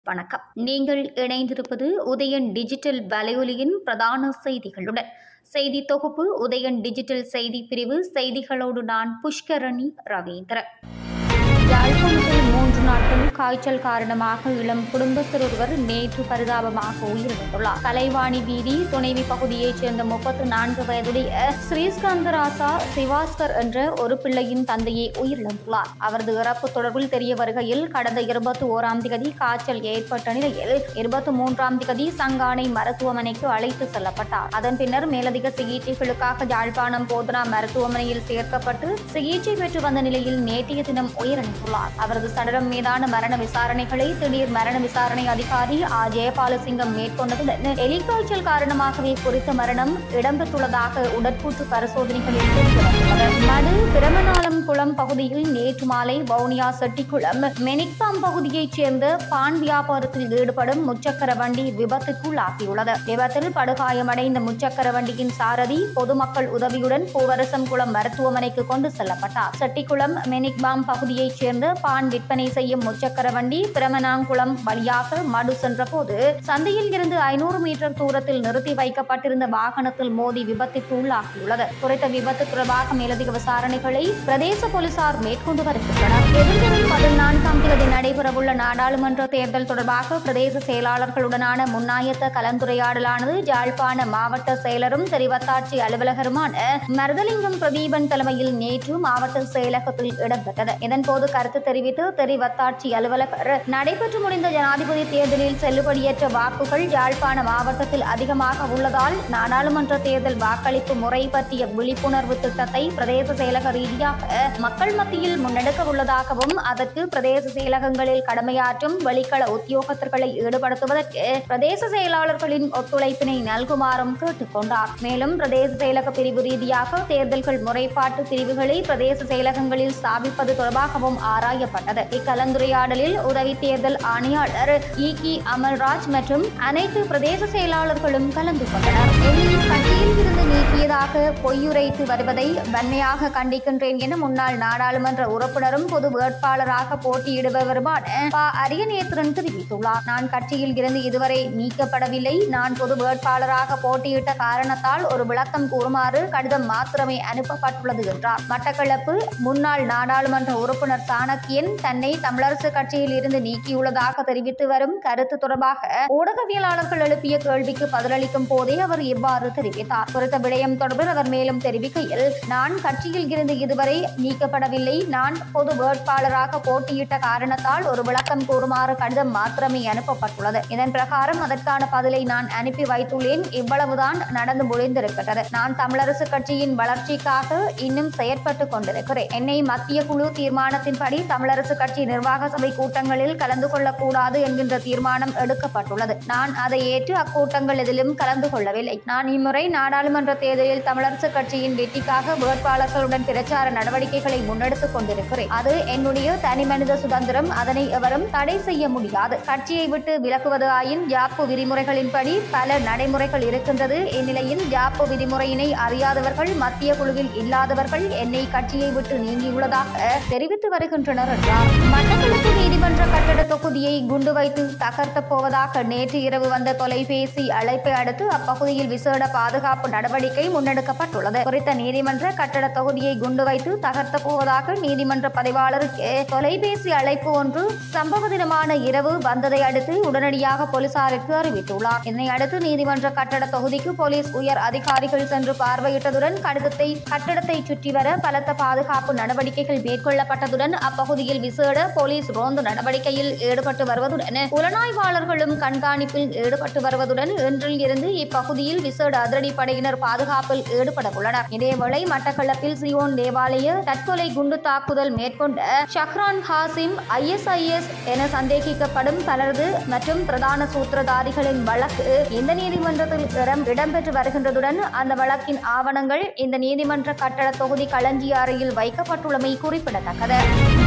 வணக்கம் நீங்கள் இணைந்திருப்பது உதயன் டிஜிட்டல் வலையொலியின் பிரதான செய்திகளுடன் செய்தி தொகுப்பு உதயன் டிஜிட்டல் செய்தி பிரிவு செய்திகளோடு நான் புஷ்கரணி ரவீந்திரன் யாழ்ப்பாணத்தில் மூன்று நாட்கள் காய்ச்சல் காரணமாக இளம் குடும்பஸ்தர் ஒருவர் நேற்று பரிதாபமாக உயிரிழந்துள்ளார் கலைவாணி வீதி துணைவி பகுதியைச் சேர்ந்த முப்பத்து நான்கு வயதுடைய ஸ்ரீஸ்கந்தராசா சிவாஸ்கர் என்ற ஒரு பிள்ளையின் தந்தையை உயிரிழந்துள்ளார் அவரது இறப்பு தொடர்பில் தெரிய வருகையில் கடந்த இருபத்தி ஓராம் திகதி காய்ச்சல் ஏற்பட்ட நிலையில் இருபத்தி மூன்றாம் திகதி சங்கானை மருத்துவமனைக்கு அழைத்து செல்லப்பட்டார் அதன் பின்னர் மேலதிக சிகிச்சைகளுக்காக யாழ்ப்பாணம் போதனா மருத்துவமனையில் சேர்க்கப்பட்டு சிகிச்சை பெற்று வந்த நிலையில் நேற்றைய தினம் உயிரிழந்துள்ளார் அவரது சடலம் மீதான மரண விசாரணைகளை திடீர் மரண விசாரணை அதிகாரி ஆ ஜெயபாலசிங்கம் மேற்கொண்டதுடன் எலிக்காய்ச்சல் காரணமாகவே குறித்த மரணம் இடம்பெற்றுள்ளதாக உடற்கூற்று பரிசோதனைகளில் தெரியவந்துள்ளது மடு பிரமநாளம் குளம் பகுதியில் நேற்று மாலை வவுனியா செட்டிக்குளம் மெனிக்பாம் பகுதியைச் சேர்ந்த பான் வியாபாரத்தில் ஈடுபடும் முச்சக்கர வண்டி விபத்துக்குள்ளாகியுள்ளது விபத்தில் படுகாயமடைந்த முச்சக்கர வண்டியின் சாரதி பொதுமக்கள் உதவியுடன் பூவரசம் குளம் மருத்துவமனைக்கு கொண்டு செல்லப்பட்டார் செட்டிக்குளம் மெனிக்பாம் பகுதியைச் சேர்ந்த பான் விற்பனை செய்யும் முச்சக்கர வண்டி பிரமனாங்குளம் வழியாக மடு சென்றபோது சந்தையில் இருந்து ஐநூறு மீட்டர் தூரத்தில் நிறுத்தி வைக்கப்பட்டிருந்த வாகனத்தில் மோதி விபத்துக்கு உள்ளாகியுள்ளது குறித்த விபத்து தொடர்பாக மேலதிக விசாரணைகளை பிரதேச போலீசார் மேற்கொண்டு வருகின்றனர் எதிர்வரும் பதினான்காம் தேதி நடைபெறவுள்ள நாடாளுமன்ற தேர்தல் தொடர்பாக பிரதேச செயலாளர்களுடனான முன்னாயத்த கலந்துரையாடலானது யாழ்ப்பாண மாவட்ட செயலரும் தெரிவத்தாட்சி அலுவலகருமான மருதலிங்கம் பிரதீபன் தலைமையில் நேற்று மாவட்ட செயலகத்தில் இடம்பெற்றது இதன்போது கருத்து தெரிவித்து தெரிவத்தாட்சி அலுவலகர் நடைபெற்று முடிந்த ஜனாதிபதி தேர்தலில் செல்லுபடியற்ற வாக்குகள் யாழ்ப்பாண மாவட்டத்தில் அதிகமாக உள்ளதால் நாடாளுமன்ற தேர்தல் வாக்களிப்பு முறை பற்றிய விழிப்புணர்வு திட்டத்தை பிரதேச செயலக ரீதியாக மக்கள் மத்தியில் முன்னெடுக்க உள்ளதாகவும் அதற்கு பிரதேச செயலகங்களில் கடமையாற்றும் வெளிக்கள உத்தியோகத்தர்களை ஈடுபடுத்துவதற்கு பிரதேச செயலாளர்களின் ஒத்துழைப்பினை நல்குமாறும் கேட்டுக்கொண்டார் மேலும் பிரதேச செயலக பிரிவு ரீதியாக தேர்தல்கள் முறைப்பாட்டு பிரிவுகளை பிரதேச செயலகங்களில் ஸ்தாபிப்பது தொடர்பாகவும் ஆராயப்பட்டது இக்கலந்துரையாடலில் உதவி தேர்தல் ஆணையாளர் இ கி அமல்ராஜ் மற்றும் அனைத்து பிரதேச செயலாளர்களும் கலந்து கொண்டனர் என்னை கட்சியில் இருந்து நீக்கியதாக பொய்யுரைத்து வருவதை வன்மையாக கண்டிக்கின்றேன் என முன்னாள் நாடாளுமன்ற உறுப்பினரும் பொது வேட்பாளராக போட்டியிடுபவருமான ப அரியநேத்திரன் தெரிவித்துள்ளார் நான் கட்சியில் இருந்து இதுவரை நீக்கப்படவில்லை நான் பொது வேட்பாளராக போட்டியிட்ட காரணத்தால் ஒரு விளக்கம் கூறுமாறு கடிதம் மாத்திரமே அனுப்பப்பட்டுள்ளது என்றார் மட்டக்களப்பு முன்னாள் நாடாளுமன்ற உறுப்பினர் சாணக்கியன் தன்னை தமிழரசு கட்சியில் இருந்து நீக்கியுள்ளதாக தெரிவித்து வரும் கருத்து தொடர்பாக ஊடகவியலாளர்கள் எழுப்பிய கேள்விக்கு பதிலளிக்கும் போதே அவர் இவ்வாறு தெரிவித்தார் குறித்த விடயம் தொடர்பில் அவர் மேலும் தெரிவிக்கையில் நான் கட்சியில் இருந்து இதுவரை நீக்கப்படவில்லை நான் பொது வேட்பாளராக போட்டியிட்ட காரணத்தால் ஒரு விளக்கம் கூறுமாறு கடிதம் மாத்திரமே அனுப்பப்பட்டுள்ளது இதன் பிரகாரம் அதற்கான பதிலை நான் அனுப்பி வைத்துள்ளேன் இவ்வளவுதான் நடந்து முடிந்திருக்கிறது நான் தமிழரசு கட்சியின் வளர்ச்சிக்காக இன்னும் செயற்பட்டுக் கொண்டிருக்கிறேன் என்னை மத்திய குழு தீர்மானத்தின்படி தமிழரசு கட்சி நிர்வாக சபை கூட்டங்களில் கலந்து கொள்ளக்கூடாது என்கின்ற தீர்மானம் எடுக்கப்பட்டுள்ளது நான் அதை ஏற்று அக்கூட்டங்கள் எதிலும் கலந்து கொள்ளவில்லை நான் இம்முறை நாடாளுமன்ற தேர்தலில் தமிழரசு கட்சியின் வெற்றிக்காக வேட்பாளர்களுடன் பிரச்சார நடவடிக்கைகளை முன்னெடுத்துக் கொண்டிருக்கிறேன் அது என்னுடைய தனிமனித சுதந்திரம் அதனை எவரும் தடை செய்ய முடியாது கட்சியை விட்டு விலகுவது ஆயின் ஜாப்பு விதிமுறைகளின்படி பல நடைமுறைகள் இருக்கின்றது இந்நிலையில் ஜாப்பு விதிமுறையினை அறியாதவர்கள் மத்திய குழுவில் இல்லாதவர்கள் என்னை கட்சியை விட்டு நீங்கியுள்ளதாக தெரிவித்து வருகின்றனர் என்றார் மட்டக்களப்பு நீதிமன்ற கட்டட தொகுதியை குண்டு வைத்து தகர்த்தப் போவதாக நேற்று இரவு வந்த தொலைபேசி அழைப்பை அடுத்து அப்பகுதியில் விசேட பாதுகாப்பு நடவடிக்கை முன்னெடுக்கப்பட்டுள்ளது குறித்த நீதிமன்ற கட்டட தொகுதியை குண்டு வைத்து தகர்த்தப் போவதாக நீதிமன்ற பதிவாளருக்கு தொலைபேசி அழைப்பு ஒன்று சம்பவ தினமான இரவு வந்ததை அடுத்து உடனடியாக போலீசாருக்கு அறிவித்துள்ளார் இதனை அடுத்து நீதிமன்ற கட்டட தொகுதிக்கு போலீஸ் உயர் அதிகாரிகள் சென்று பார்வையிட்டதுடன் கடிதத்தை கட்டடத்தை சுற்றி வர பலத்த பாதுகாப்பு நடவடிக்கைகள் மேற்கொள்ளப்பட்டதுடன் அப்பகுதியில் விசேட போலீஸ் ரோந்து நடவடிக்கையில் ஈடுபட்டு வருவதுடன் புலனாய்வாளர்களும் கண்காணிப்பில் ஈடுபட்டு வருவதுடன் இன்றில் இருந்து இப்பகுதியில் விசேட அதிரடி படையினர் பாதுகாப்பில் ஈடுபட உள்ளனர் இதேவேளை மட்டக்களப்பில் சியோன் தேவாலய தற்கொலை குண்டு தாக்குதல் மேற்கொண்ட ஷஹ்ரான் ஹாசிம் ஐஎஸ்ஐஎஸ் என சந்தேகிக்கப்படும் பலரது மற்றும் பிரதான சூத்திரதாரிகளின் வழக்கு இந்த நீதிமன்றத்தில் இடம் இடம்பெற்று வருகின்றதுடன் அந்த வழக்கின் ஆவணங்கள் இந்த நீதிமன்ற கட்டட தொகுதி களஞ்சிய அறையில் வைக்கப்பட்டுள்ளமை குறிப்பிடத்தக்கது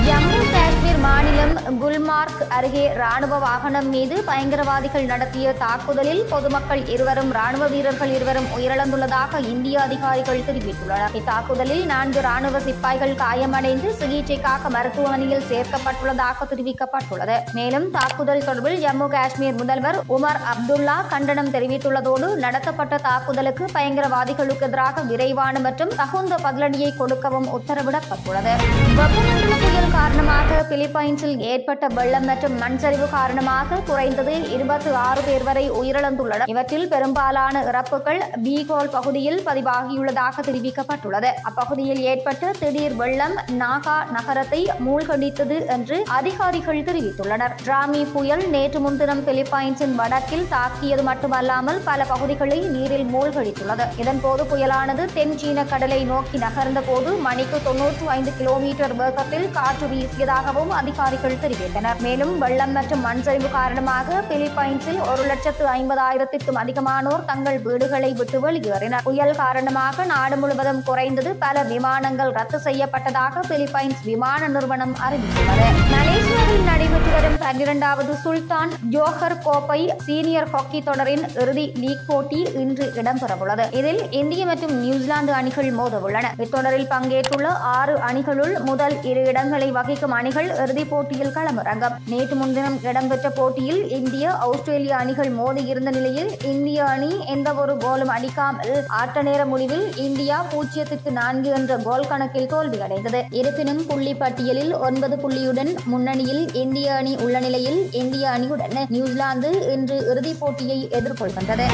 ஜம்மு காஷ்மீர் மாநிலம் குல்மார்க் அருகே ராணுவ வாகனம் மீது பயங்கரவாதிகள் நடத்திய தாக்குதலில் பொதுமக்கள் இருவரும் ராணுவ வீரர்கள் இருவரும் உயிரிழந்துள்ளதாக இந்திய அதிகாரிகள் தெரிவித்துள்ளனர் இத்தாக்குதலில் நான்கு ராணுவ சிப்பாய்கள் காயமடைந்து சிகிச்சைக்காக மருத்துவமனையில் சேர்க்கப்பட்டுள்ளதாக தெரிவிக்கப்பட்டுள்ளது மேலும் தாக்குதல் தொடர்பில் ஜம்மு காஷ்மீர் முதல்வர் உமர் அப்துல்லா கண்டனம் தெரிவித்துள்ளதோடு நடத்தப்பட்ட தாக்குதலுக்கு பயங்கரவாதிகளுக்கு எதிராக விரைவான மற்றும் தகுந்த பதிலடியை கொடுக்கவும் உத்தரவிடப்பட்டுள்ளது வெப்பமண்டல புயல் காரணமாக பிலிப்பைன்ஸில் ஏற்பட்ட வெள்ளம் மற்றும் மண் சரிவு காரணமாக குறைந்தது இருபத்தி ஆறு பேர் வரை உயிரிழந்துள்ளனர் இவற்றில் பெரும்பாலான இறப்புகள் பீகோல் பகுதியில் பதிவாகியுள்ளதாக தெரிவிக்கப்பட்டுள்ளது அப்பகுதியில் ஏற்பட்ட திடீர் வெள்ளம் நாகா நகரத்தை மூழ்கடித்தது என்று அதிகாரிகள் தெரிவித்துள்ளனர் டிராமி புயல் நேற்று முன்தினம் பிலிப்பைன்ஸின் வடக்கில் தாக்கியது மட்டுமல்லாமல் பல பகுதிகளை நீரில் மூழ்கடித்துள்ளது இதன்போது புயலானது தென் சீன கடலை நோக்கி நகர்ந்த போது மணிக்கு தொன்னூற்று ஐந்து கிலோமீட்டர் வேகத்தில் காற்று வீசியதாகவும் அதிகாரிகள் தெரிவித்தனர் மேலும் வெள்ளம் மற்றும் மண் சரிவு காரணமாக பிலிப்பைன்ஸில் ஒரு லட்சத்து ஐம்பதாயிரத்திற்கும் அதிகமானோர் தங்கள் வீடுகளை விட்டு வெளியேறினர் புயல் காரணமாக நாடு முழுவதும் குறைந்தது பல விமானங்கள் ரத்து செய்யப்பட்டதாக பிலிப்பைன்ஸ் விமான நிறுவனம் அறிவித்துள்ளது மலேசியாவில் நடைபெற்று வரும் பன்னிரண்டாவது சுல்தான் ஜோஹர் கோப்பை சீனியர் ஹாக்கி தொடரின் இறுதி லீக் போட்டி இன்று இடம்பெறவுள்ளது இதில் இந்திய மற்றும் நியூசிலாந்து அணிகள் மோதவுள்ளன இத்தொடரில் பங்கேற்றுள்ள ஆறு அணிகளுள் முதல் இரு இடங்களை வகிக்கும் அணிகள் இறுதிப் போட்டியில் களமிறங்கும் நேற்று முன்தினம் இடம்பெற்ற போட்டியில் இந்திய ஆஸ்திரேலிய அணிகள் மோதியிருந்த நிலையில் இந்திய அணி எந்த ஒரு கோலும் அடிக்காமல் ஆட்ட நேர முடிவில் இந்தியா பூஜ்ஜியத்திற்கு நான்கு என்ற கோல் கணக்கில் தோல்வியடைந்தது இருப்பினும் புள்ளி பட்டியலில் ஒன்பது புள்ளியுடன் முன்னணியில் இந்திய அணி உள்ள நிலையில் இந்திய அணியுடன் நியூசிலாந்து இன்று இறுதிப் போட்டியை எதிர்கொள்கின்றது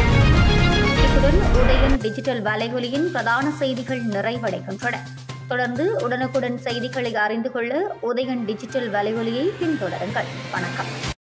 இத்துடன் உதயன் டிஜிட்டல் வலையொலியின் பிரதான செய்திகள் நிறைவடைகின்றன தொடர்ந்து உடனுக்குடன் செய்திகளை அறிந்து கொள்ள உதயன் டிஜிட்டல் வலையொலியை பின்தொடருங்கள் வணக்கம்